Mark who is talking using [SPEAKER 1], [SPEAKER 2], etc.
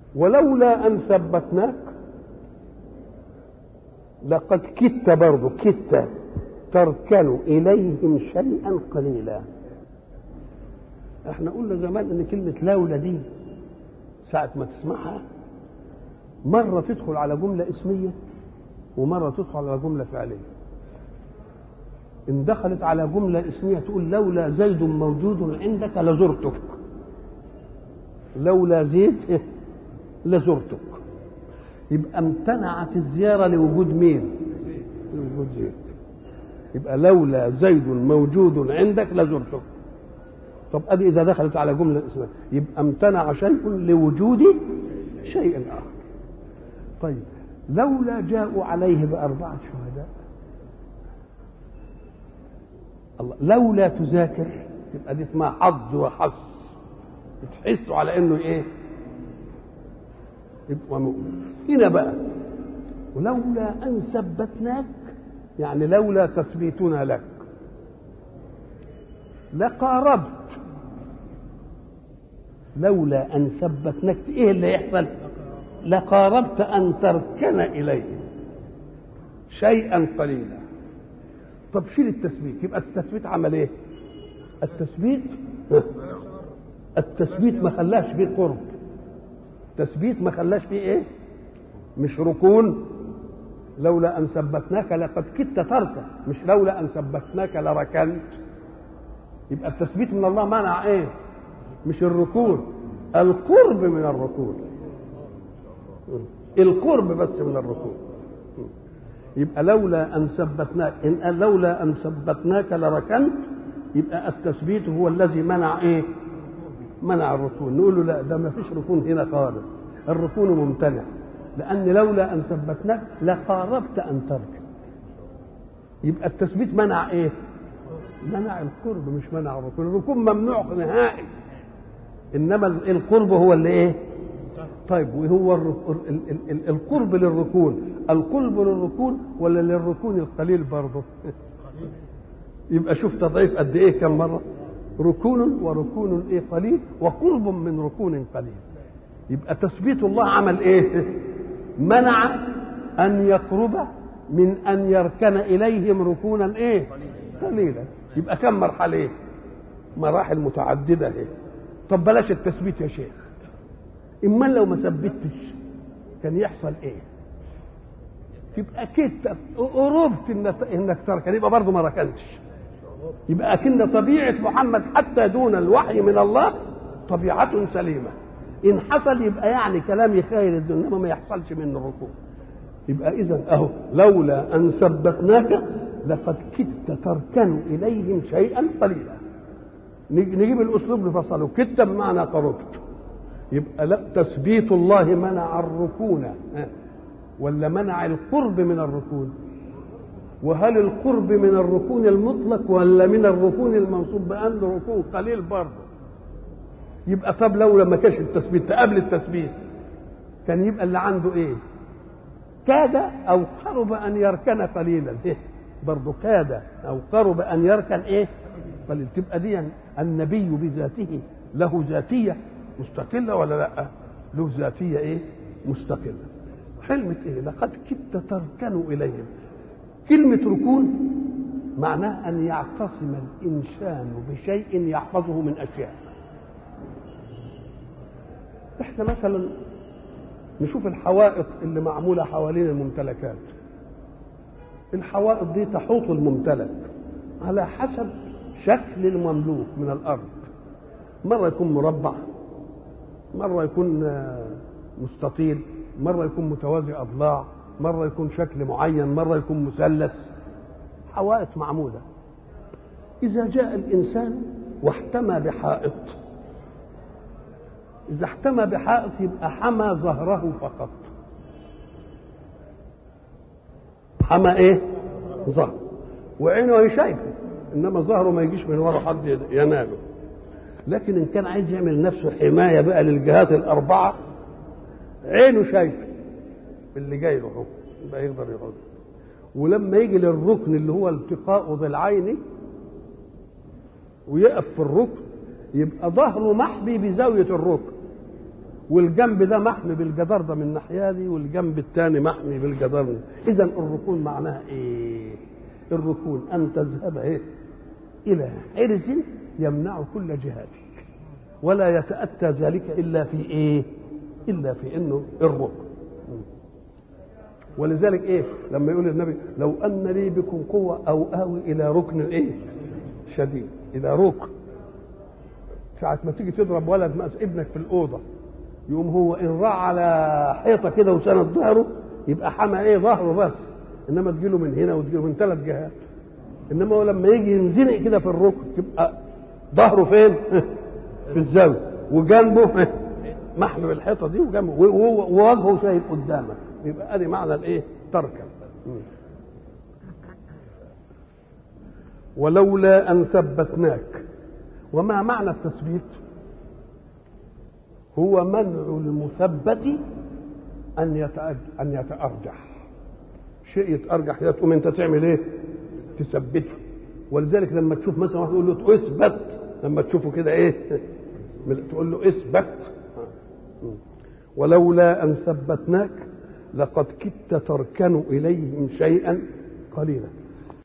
[SPEAKER 1] ولولا ان ثبتناك لقد كدت برضه كدت تركن اليهم شيئا قليلا احنا قلنا زمان ان كلمه لولا دي ساعه ما تسمعها مره تدخل على جمله اسميه ومره تدخل على جمله فعليه ان دخلت على جمله اسميه تقول لولا زيد موجود عندك لزرتك لولا زيد لزرتك يبقى امتنعت الزياره لوجود مين لوجود زيد يبقى لولا زيد موجود عندك لزرتك طب ادي اذا دخلت على جمله اسمها يبقى امتنع شيء لوجود شيء اخر طيب لولا جاءوا عليه باربعه شهداء الله لولا تذاكر يبقى دي اسمها حظ وحظ بتحسوا على انه ايه يبقى مؤمن هنا بقى ولولا ان ثبتناك يعني لولا تثبيتنا لك لقاربت لولا ان ثبتناك ايه اللي يحصل لقاربت ان تركن اليه شيئا قليلا طب شيل التثبيت يبقى التثبيت عمل ايه التثبيت التثبيت ما خلاش فيه قرب تثبيت ما خلاش فيه ايه مش ركون لولا ان ثبتناك لقد كدت تركه مش لولا ان ثبتناك لركنت يبقى التثبيت من الله منع ايه مش الركون القرب من الركون القرب بس من الركون يبقى لولا ان ثبتناك ان لولا ان ثبتناك لركنت يبقى التثبيت هو الذي منع ايه منع الركون نقول له لا ده ما فيش ركون هنا خالص الركون ممتنع لان لولا ان ثبتناك لقاربت ان تركن يبقى التثبيت منع ايه منع القرب مش منع الركون الركون ممنوع نهائي انما القرب هو اللي ايه طيب وهو القرب للركون القرب للركون ولا للركون القليل برضه يبقى شوف تضعيف قد ايه كم مره ركون وركون ايه قليل وقرب من ركون قليل يبقى تثبيت الله عمل ايه منع ان يقرب من ان يركن اليهم ركونا ايه قليلا يبقى كم مرحله ايه مراحل متعدده ايه طب بلاش التثبيت يا شيخ اما لو ما ثبتش كان يحصل ايه يبقى كده قربت انك انك تركن يبقى برضه ما ركنتش يبقى اكن طبيعه محمد حتى دون الوحي من الله طبيعه سليمه ان حصل يبقى يعني كلام يخيل الدنيا ما يحصلش منه الركوع يبقى اذا اهو لولا ان ثبتناك لقد كدت تركن اليهم شيئا قليلا نجيب الاسلوب نفصله كدت بمعنى قربت يبقى لا تثبيت الله منع الركون ولا منع القرب من الركون وهل القرب من الركون المطلق ولا من الركون المنصوب بأنه ركون قليل برضه يبقى طب لو لما كانش التثبيت قبل التثبيت كان يبقى اللي عنده ايه كاد او قرب ان يركن قليلا إيه؟ برضه كاد او قرب ان يركن ايه قليل تبقى دي النبي بذاته له ذاتيه مستقله ولا لا له ذاتيه ايه مستقله حلمة ايه لقد كدت تركن اليهم كلمة ركون معناها أن يعتصم الإنسان بشيء يحفظه من أشياء احنا مثلا نشوف الحوائط اللي معمولة حوالين الممتلكات الحوائط دي تحوط الممتلك على حسب شكل المملوك من الأرض مرة يكون مربع مرة يكون مستطيل مرة يكون متوازي أضلاع مرة يكون شكل معين مرة يكون مثلث حوائط معمولة إذا جاء الإنسان واحتمى بحائط إذا احتمى بحائط يبقى حمى ظهره فقط حمى إيه؟ ظهر وعينه شايفه إنما ظهره ما يجيش من ورا حد يناله لكن إن كان عايز يعمل نفسه حماية بقى للجهات الأربعة عينه شايفه اللي جاي له يبقى يقدر يرد ولما يجي للركن اللي هو التقاء بالعين ويقف في الركن يبقى ظهره محبي بزاوية الركن والجنب ده محمي بالجدار ده من الناحيه دي والجنب الثاني محمي بالجدار من اذا الركون معناها ايه الركون ان تذهب ايه الى حرز يمنع كل جهادك ولا يتاتى ذلك الا في ايه الا في انه الركن ولذلك ايه لما يقول النبي لو ان لي بكم قوه او اوي الى ركن ايه شديد الى ركن ساعة ما تيجي تضرب ولد مأس ابنك في الأوضة يقوم هو إن راح على حيطة كده وسند ظهره يبقى حمى إيه ظهره بس إنما تجيله من هنا وتجيله من ثلاث جهات إنما هو لما يجي ينزنق كده في الركن تبقى ظهره فين؟ في الزاوية وجنبه محمي بالحيطة دي وجنبه ووجهه شايف قدامك يبقى ادي معنى الايه تركا ولولا ان ثبتناك وما معنى التثبيت هو منع المثبت ان يتأج... ان يتارجح شيء يتارجح كده تقوم انت تعمل ايه تثبته ولذلك لما تشوف مثلا واحد يقول له اثبت لما تشوفه كده ايه تقول له اثبت ولولا ان ثبتناك لقد كدت تركن اليهم شيئا قليلا